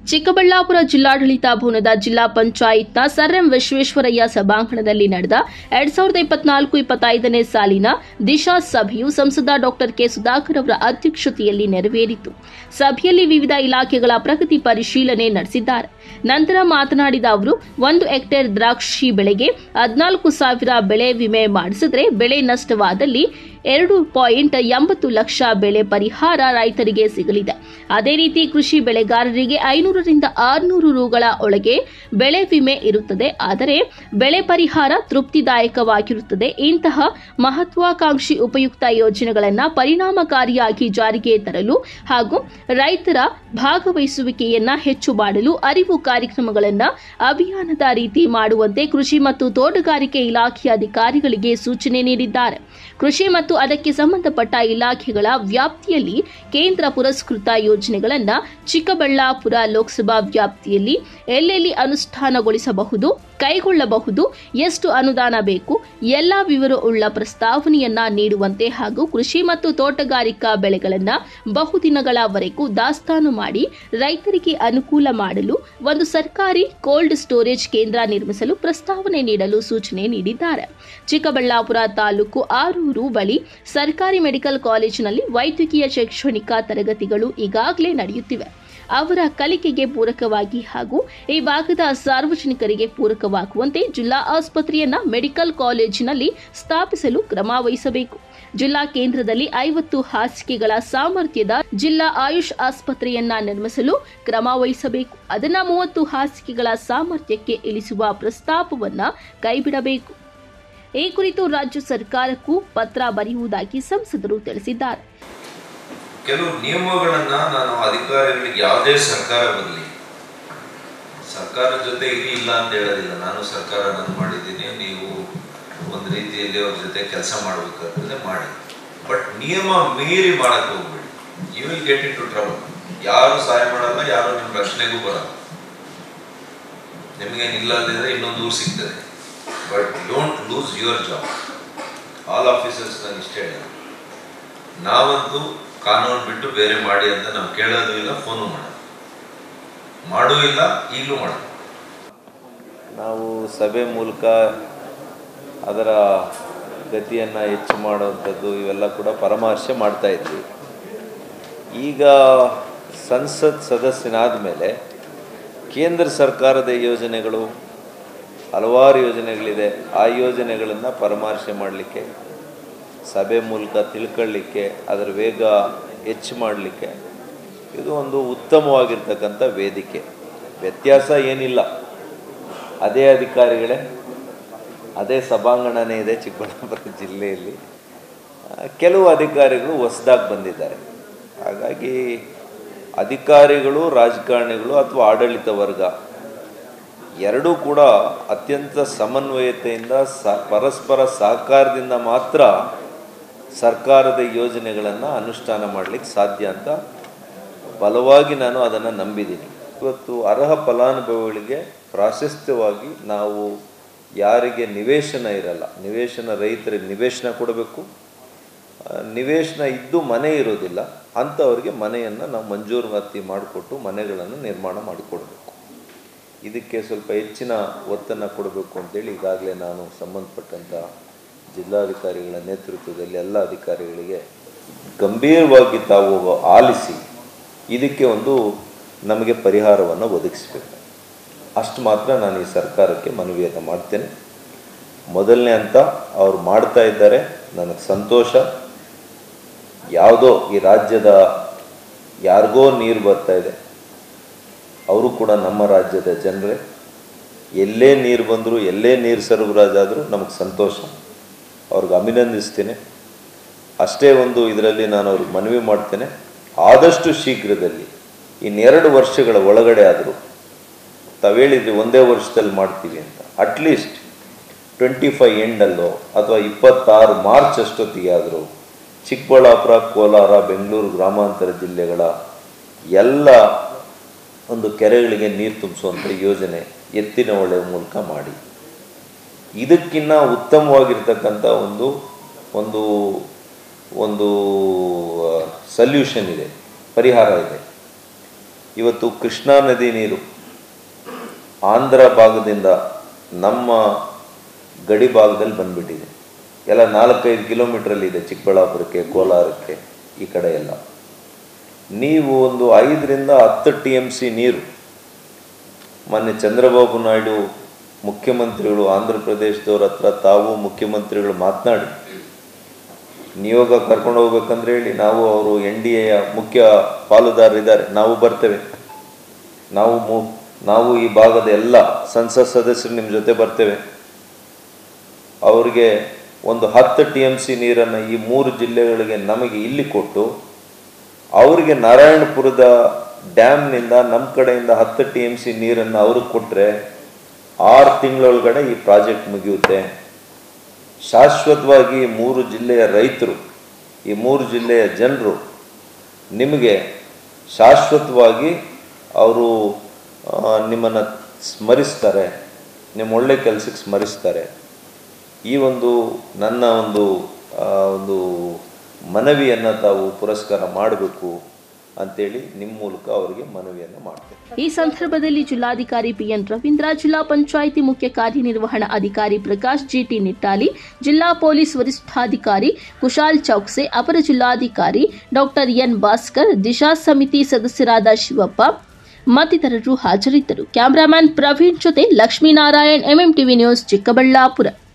ಚಿಕ್ಕಬಳ್ಳಾಪುರ ಜಿಲ್ಲಾಡಳಿತ ಭವನದ ಜಿಲ್ಲಾ ಪಂಚಾಯತ್ನ ಸರ್ ಎಂ ವಿಶ್ವೇಶ್ವರಯ್ಯ ಸಭಾಂಗಣದಲ್ಲಿ ನಡೆದ ಎರಡ್ ಸಾವಿರದ ಇಪ್ಪತ್ನಾಲ್ಕು ಇಪ್ಪತ್ತೈದನೇ ಸಾಲಿನ ದಿಶಾ ಸಭೆಯು ಸಂಸದ ಡಾಕ್ಟರ್ ಕೆ ಸುಧಾಕರ್ ಅವರ ಅಧ್ಯಕ್ಷತೆಯಲ್ಲಿ ನೆರವೇರಿತು ಸಭೆಯಲ್ಲಿ ವಿವಿಧ ಇಲಾಖೆಗಳ ಪ್ರಗತಿ ಪರಿಶೀಲನೆ ನಡೆಸಿದ್ದಾರೆ ನಂತರ ಮಾತನಾಡಿದ ಅವರು ಒಂದು ಹೆಕ್ಟೇರ್ ದ್ರಾಕ್ಷಿ ಬೆಳೆಗೆ ಹದಿನಾಲ್ಕು ಸಾವಿರ ಬೆಳೆ ವಿಮೆ ಮಾಡಿಸಿದ್ರೆ ಬೆಳೆ ನಷ್ಟವಾದಲ್ಲಿ ಎರಡು ಪಾಯಿಂಟ್ ಎಂಬತ್ತು ಲಕ್ಷ ಬೆಳೆ ಪರಿಹಾರ ರೈತರಿಗೆ ಸಿಗಲಿದೆ ಅದೇ ರೀತಿ ಕೃಷಿ ಬೆಳೆಗಾರರಿಗೆ ಐನೂರರಿಂದ ಆರುನೂರು ರುಗಳ ಒಳಗೆ ಬೆಳೆ ವಿಮೆ ಇರುತ್ತದೆ ಆದರೆ ಬೆಳೆ ಪರಿಹಾರ ತೃಪ್ತಿದಾಯಕವಾಗಿರುತ್ತದೆ ಇಂತಹ ಮಹತ್ವಾಕಾಂಕ್ಷಿ ಉಪಯುಕ್ತ ಯೋಜನೆಗಳನ್ನು ಪರಿಣಾಮಕಾರಿಯಾಗಿ ಜಾರಿಗೆ ತರಲು ಹಾಗೂ ರೈತರ ಭಾಗವಹಿಸುವಿಕೆಯನ್ನ ಹೆಚ್ಚು ಮಾಡಲು ಅರಿವು ಕಾರ್ಯಕ್ರಮಗಳನ್ನು ಅಭಿಯಾನದ ರೀತಿ ಮಾಡುವಂತೆ ಕೃಷಿ ಮತ್ತು ತೋಟಗಾರಿಕೆ ಇಲಾಖೆಯ ಅಧಿಕಾರಿಗಳಿಗೆ ಸೂಚನೆ ನೀಡಿದ್ದಾರೆ ಕೃಷಿ ಮತ್ತು ಅದಕ್ಕೆ ಸಂಬಂಧಪಟ್ಟ ಇಲಾಖೆಗಳ ವ್ಯಾಪ್ತಿಯಲ್ಲಿ ಕೇಂದ್ರ ಪುರಸ್ಕೃತ ಯೋಜನೆಗಳನ್ನು ಚಿಕ್ಕಬಳ್ಳಾಪುರ ಲೋಕಸಭಾ ವ್ಯಾಪ್ತಿಯಲ್ಲಿ ಎಲ್ಲೆಲ್ಲಿ ಅನುಷ್ಠಾನಗೊಳಿಸಬಹುದು ಕೈಗೊಳ್ಳಬಹುದು ಎಷ್ಟು ಅನುದಾನ ಬೇಕು ಎಲ್ಲ ವಿವರವುಳ್ಳ ಪ್ರಸ್ತಾವನೆಯನ್ನ ನೀಡುವಂತೆ ಹಾಗೂ ಕೃಷಿ ಮತ್ತು ತೋಟಗಾರಿಕಾ ಬೆಳೆಗಳನ್ನು ಬಹುದಿನಗಳವರೆಗೂ ದಾಸ್ತಾನು ಮಾಡಿ ರೈತರಿಗೆ ಅನುಕೂಲ ಮಾಡಲು ಒಂದು ಸರ್ಕಾರಿ ಕೋಲ್ಡ್ ಸ್ಟೋರೇಜ್ ಕೇಂದ್ರ ನಿರ್ಮಿಸಲು ಪ್ರಸ್ತಾವನೆ ನೀಡಲು ಸೂಚನೆ ನೀಡಿದ್ದಾರೆ ಚಿಕ್ಕಬಳ್ಳಾಪುರ ತಾಲೂಕು ಆರೂರು ಬಳಿ ಸರ್ಕಾರಿ ಮೆಡಿಕಲ್ ಕಾಲೇಜಿನಲ್ಲಿ ವೈದ್ಯಕೀಯ ಶೈಕ್ಷಣಿಕ ತರಗತಿಗಳು ಈಗಾಗಲೇ ನಡೆಯುತ್ತಿವೆ ಅವರ ಕಲಿಕೆಗೆ ಪೂರಕವಾಗಿ ಹಾಗೂ ಈ ಭಾಗದ ಸಾರ್ವಜನಿಕರಿಗೆ ಪೂರಕವಾಗುವಂತೆ ಜಿಲ್ಲಾ ಆಸ್ಪತ್ರೆಯನ್ನ ಮೆಡಿಕಲ್ ಕಾಲೇಜಿನಲ್ಲಿ ಸ್ಥಾಪಿಸಲು ಕ್ರಮ ವಹಿಸಬೇಕು ಜಿಲ್ಲಾ ಕೇಂದ್ರದಲ್ಲಿ ಐವತ್ತು ಹಾಸಿಗೆಗಳ ಸಾಮರ್ಥ್ಯದ ಜಿಲ್ಲಾ ಆಯುಷ್ ಆಸ್ಪತ್ರೆಯನ್ನ ನಿರ್ಮಿಸಲು ಕ್ರಮ ವಹಿಸಬೇಕು ಅದನ್ನ ಮೂವತ್ತು ಹಾಸಿಗೆಗಳ ಸಾಮರ್ಥ್ಯಕ್ಕೆ ಇಳಿಸುವ ಪ್ರಸ್ತಾಪವನ್ನ ಕೈಬಿಡಬೇಕು ಈ ಕುರಿತು ರಾಜ್ಯ ಸರ್ಕಾರಕ್ಕೂ ಪತ್ರ ಬರೆಯುವುದಾಗಿ ಸಂಸದರು ತಿಳಿಸಿದ್ದಾರೆ ಕೆಲವು ನಿಯಮಗಳನ್ನ ನಾನು ಅಧಿಕಾರಿಗಳಿಗೆ ಯಾವುದೇ ಸರ್ಕಾರ ಬರಲಿ ಸರ್ಕಾರದ ಜೊತೆ ಇರಿ ಇಲ್ಲ ಅಂತ ಹೇಳೋದಿಲ್ಲ ನಾನು ಸರ್ಕಾರ ನಾನು ಮಾಡಿದ್ದೀನಿ ನೀವು ಒಂದು ರೀತಿಯಲ್ಲಿ ಅವ್ರ ಜೊತೆ ಕೆಲಸ ಮಾಡಬೇಕಾಗ್ತದೆ ಮಾಡಿ ಬಟ್ ನಿಯಮ ಮೀರಿ ಮಾಡಕ್ಕೆ ಹೋಗ್ಬೇಡಿ you will get into trouble ಯಾರು ಸಹಾಯ ಮಾಡಲ್ಲ ಯಾರು ನಿಮ್ಮ ರಕ್ಷಣೆಗೂ ಬರಲ್ಲ ನಿಮಗೆ ನಿಲ್ಲದಿದ್ರೆ ಇನ್ನೊಂದು ಊರು ಸಿಗ್ತದೆ but don't lose your job all officers ನಾನು ಇಷ್ಟೇ ಹೇಳೋದು ನಾವಂತೂ ಕಾನೂನು ಬಿಟ್ಟು ಬೇರೆ ಮಾಡಿ ಅಂತ ನಾವು ಕೇಳೋದು ಇಲ್ಲ ಫೋನು ಮಾಡೋದು ಮಾಡೂ ಇಲ್ಲ ಈಗಲೂ ಮಾಡೋದು ನಾವು ಸಭೆ ಮೂಲಕ ಅದರ ಗತಿಯನ್ನು ಹೆಚ್ಚು ಮಾಡುವಂಥದ್ದು ಇವೆಲ್ಲ ಕೂಡ ಪರಾಮರ್ಶೆ ಮಾಡ್ತಾ ಇದ್ವಿ ಈಗ ಸಂಸತ್ ಸದಸ್ಯನಾದ ಮೇಲೆ ಕೇಂದ್ರ ಸರ್ಕಾರದ ಯೋಜನೆಗಳು ಹಲವಾರು ಯೋಜನೆಗಳಿದೆ ಆ ಯೋಜನೆಗಳನ್ನು ಪರಾಮರ್ಶೆ ಮಾಡಲಿಕ್ಕೆ ಸಭೆ ಮೂಲಕ ತಿಳ್ಕೊಳ್ಳಿಕ್ಕೆ ಅದರ ವೇಗ ಹೆಚ್ಚು ಮಾಡಲಿಕ್ಕೆ ಇದು ಒಂದು ಉತ್ತಮವಾಗಿರ್ತಕ್ಕಂಥ ವೇದಿಕೆ ವ್ಯತ್ಯಾಸ ಏನಿಲ್ಲ ಅದೇ ಅಧಿಕಾರಿಗಳೇ ಅದೇ ಸಭಾಂಗಣನೇ ಇದೆ ಚಿಕ್ಕಬಳ್ಳಾಪುರ ಜಿಲ್ಲೆಯಲ್ಲಿ ಆ, ಕೆಲವು ಅಧಿಕಾರಿಗಳು ಹೊಸದಾಗಿ ಬಂದಿದ್ದಾರೆ ಹಾಗಾಗಿ ಅಧಿಕಾರಿಗಳು ರಾಜಕಾರಣಿಗಳು ಅಥವಾ ಆಡಳಿತ ವರ್ಗ ಎರಡೂ ಕೂಡ ಅತ್ಯಂತ ಸಮನ್ವಯತೆಯಿಂದ ಸ ಪರಸ್ಪರ ಸಹಕಾರದಿಂದ ಮಾತ್ರ ಸರ್ಕಾರದ ಯೋಜನೆಗಳನ್ನು ಅನುಷ್ಠಾನ ಮಾಡಲಿಕ್ಕೆ ಸಾಧ್ಯ ಅಂತ ಬಲವಾಗಿ ನಾನು ಅದನ್ನು ನಂಬಿದ್ದೀನಿ ಇವತ್ತು ಅರ್ಹ ಫಲಾನುಭವಿಗಳಿಗೆ ಪ್ರಾಶಸ್ತ್ಯವಾಗಿ ನಾವು ಯಾರಿಗೆ ನಿವೇಶನ ಇರಲ್ಲ ನಿವೇಶನ ರೈತರಿಗೆ ನಿವೇಶನ ಕೊಡಬೇಕು ಆ, ನಿವೇಶನ ಇದ್ದು ಮನೆ ಇರೋದಿಲ್ಲ ಅಂಥವ್ರಿಗೆ ಮನೆಯನ್ನು ನಾವು ಮಂಜೂರಾತಿ ಮಾಡಿಕೊಟ್ಟು ಮನೆಗಳನ್ನು ನಿರ್ಮಾಣ ಮಾಡಿಕೊಡ್ಬೇಕು ಇದಕ್ಕೆ ಸ್ವಲ್ಪ ಹೆಚ್ಚಿನ ಒತ್ತನ್ನು ಕೊಡಬೇಕು ಅಂತೇಳಿ ಈಗಾಗಲೇ ನಾನು ಸಂಬಂಧಪಟ್ಟಂಥ ಜಿಲ್ಲಾಧಿಕಾರಿಗಳ ನೇತೃತ್ವದಲ್ಲಿ ಎಲ್ಲ ಅಧಿಕಾರಿಗಳಿಗೆ ಗಂಭೀರವಾಗಿ ತಾವು ಆಲಿಸಿ ಇದಕ್ಕೆ ಒಂದು ನಮಗೆ ಪರಿಹಾರವನ್ನು ಒದಗಿಸಬೇಕು ಅಷ್ಟು ಮಾತ್ರ ನಾನು ಈ ಸರ್ಕಾರಕ್ಕೆ ಮನವಿಯನ್ನು ಮಾಡ್ತೇನೆ ಮೊದಲನೇ ಹಂತ ಅವ್ರು ಮಾಡ್ತಾ ಇದ್ದಾರೆ ನನಗೆ ಸಂತೋಷ ಯಾವುದೋ ಈ ರಾಜ್ಯದ ಯಾರಿಗೋ ನೀರು ಬರ್ತಾ ಇದೆ ಅವರು ಕೂಡ ನಮ್ಮ ರಾಜ್ಯದ ಜನರೇ ಎಲ್ಲೇ ನೀರು ಬಂದರೂ ಎಲ್ಲೇ ನೀರು ಸರಬರಾಜಾದರೂ ನಮಗೆ ಸಂತೋಷ ಅವ್ರಿಗೆ ಅಭಿನಂದಿಸ್ತೇನೆ ಅಷ್ಟೇ ಒಂದು ಇದರಲ್ಲಿ ನಾನು ಅವ್ರಿಗೆ ಮನವಿ ಮಾಡ್ತೇನೆ ಆದಷ್ಟು ಶೀಘ್ರದಲ್ಲಿ ಇನ್ನೆರಡು ವರ್ಷಗಳ ಒಳಗಡೆ ಆದರೂ ತಾವು ಹೇಳಿದ್ರಿ ಒಂದೇ ವರ್ಷದಲ್ಲಿ ಮಾಡ್ತೀವಿ ಅಂತ ಅಟ್ಲೀಸ್ಟ್ ಟ್ವೆಂಟಿ ಫೈವ್ ಎಂಡಲ್ಲೋ ಅಥವಾ ಇಪ್ಪತ್ತಾರು ಮಾರ್ಚ್ ಅಷ್ಟೊತ್ತಿಗೆ ಆದರೂ ಚಿಕ್ಕಬಳ್ಳಾಪುರ ಕೋಲಾರ ಬೆಂಗಳೂರು ಗ್ರಾಮಾಂತರ ಜಿಲ್ಲೆಗಳ ಎಲ್ಲ ಒಂದು ಕೆರೆಗಳಿಗೆ ನೀರು ತುಂಬಿಸುವಂಥ ಯೋಜನೆ ಎತ್ತಿನ ಹೊಳೆ ಮೂಲಕ ಮಾಡಿ ಇದಕ್ಕಿನ್ನ ಉತ್ತಮವಾಗಿರ್ತಕ್ಕಂಥ ಒಂದು ಒಂದು ಒಂದು ಸಲ್ಯೂಷನ್ ಇದೆ ಪರಿಹಾರ ಇದೆ ಇವತ್ತು ಕೃಷ್ಣಾ ನದಿ ನೀರು ಆಂಧ್ರ ಭಾಗದಿಂದ ನಮ್ಮ ಗಡಿ ಭಾಗದಲ್ಲಿ ಬಂದ್ಬಿಟ್ಟಿದೆ ಎಲ್ಲ ನಾಲ್ಕೈದು ಕಿಲೋಮೀಟ್ರಲ್ಲಿ ಇದೆ ಚಿಕ್ಕಬಳ್ಳಾಪುರಕ್ಕೆ ಕೋಲಾರಕ್ಕೆ ಈ ಕಡೆ ಎಲ್ಲ ನೀವು ಒಂದು ಐದರಿಂದ ಹತ್ತು ಟಿ ಎಮ್ ಸಿ ನೀರು ಮೊನ್ನೆ ಚಂದ್ರಬಾಬು ನಾಯ್ಡು ಮುಖ್ಯಮಂತ್ರಿಗಳು ಆಂಧ್ರ ಪ್ರದೇಶದವ್ರ ಹತ್ರ ತಾವು ಮುಖ್ಯಮಂತ್ರಿಗಳು ಮಾತನಾಡಿ ನಿಯೋಗ ಕರ್ಕೊಂಡು ಹೋಗ್ಬೇಕಂದ್ರೆ ಹೇಳಿ ನಾವು ಅವರು ಎನ್ ಡಿ ಎಯ ಮುಖ್ಯ ಪಾಲುದಾರರಿದ್ದಾರೆ ನಾವು ಬರ್ತೇವೆ ನಾವು ಮು ನಾವು ಈ ಭಾಗದ ಎಲ್ಲ ಸಂಸತ್ ಸದಸ್ಯರು ನಿಮ್ಮ ಜೊತೆ ಬರ್ತೇವೆ ಅವರಿಗೆ ಒಂದು ಹತ್ತು ಟಿ ಎಮ್ ಸಿ ನೀರನ್ನು ಈ ಮೂರು ಜಿಲ್ಲೆಗಳಿಗೆ ನಮಗೆ ಇಲ್ಲಿ ಕೊಟ್ಟು ಅವರಿಗೆ ನಾರಾಯಣಪುರದ ಡ್ಯಾಮ್ನಿಂದ ನಮ್ಮ ಕಡೆಯಿಂದ ಹತ್ತು ಟಿ ಎಮ್ ಸಿ ನೀರನ್ನು ಅವ್ರಿಗೆ ಕೊಟ್ಟರೆ ಆರು ತಿಂಗಳೊಳಗಡೆ ಈ ಪ್ರಾಜೆಕ್ಟ್ ಮುಗಿಯುತ್ತೆ ಶಾಶ್ವತವಾಗಿ ಈ ಮೂರು ಜಿಲ್ಲೆಯ ರೈತರು ಈ ಮೂರು ಜಿಲ್ಲೆಯ ಜನರು ನಿಮಗೆ ಶಾಶ್ವತವಾಗಿ ಅವರು ನಿಮ್ಮನ್ನು ಸ್ಮರಿಸ್ತಾರೆ ನಿಮ್ಮ ಒಳ್ಳೆ ಕೆಲಸಕ್ಕೆ ಸ್ಮರಿಸ್ತಾರೆ ಈ ಒಂದು ನನ್ನ ಒಂದು ಆ, ಒಂದು ಮನವಿಯನ್ನು ತಾವು ಪುರಸ್ಕಾರ ಮಾಡಬೇಕು ಅಂತೇಳಿ ನಿಮ್ಮ ಮೂಲಕ ಅವರಿಗೆ ಮನವಿಯನ್ನು ಮಾಡ್ತೇನೆ ಈ ಸಂದರ್ಭದಲ್ಲಿ ಜಿಲ್ಲಾಧಿಕಾರಿ ಪಿಎನ್ ರವೀಂದ್ರ ಜಿಲ್ಲಾ ಪಂಚಾಯಿತಿ ಮುಖ್ಯ ಕಾರ್ಯನಿರ್ವಹಣಾ ಅಧಿಕಾರಿ ಪ್ರಕಾಶ್ ಜಿಟಿ ನಿಟ್ಟಾಲಿ ಜಿಲ್ಲಾ ಪೊಲೀಸ್ ವರಿಷ್ಠಾಧಿಕಾರಿ ಕುಶಾಲ್ ಚೌಕ್ಸೆ ಅಪರ ಜಿಲ್ಲಾಧಿಕಾರಿ ಡಾಕ್ಟರ್ ಎನ್ ಭಾಸ್ಕರ್ ದಿಶಾ ಸಮಿತಿ ಸದಸ್ಯರಾದ ಶಿವಪ್ಪ ಮತ್ತಿತರರು ಹಾಜರಿದ್ದರು ಕ್ಯಾಮರಾಮ್ಯಾನ್ ಪ್ರವೀಣ್ ಜೊತೆ Lakshminarayan MM TV news Chikkaballapur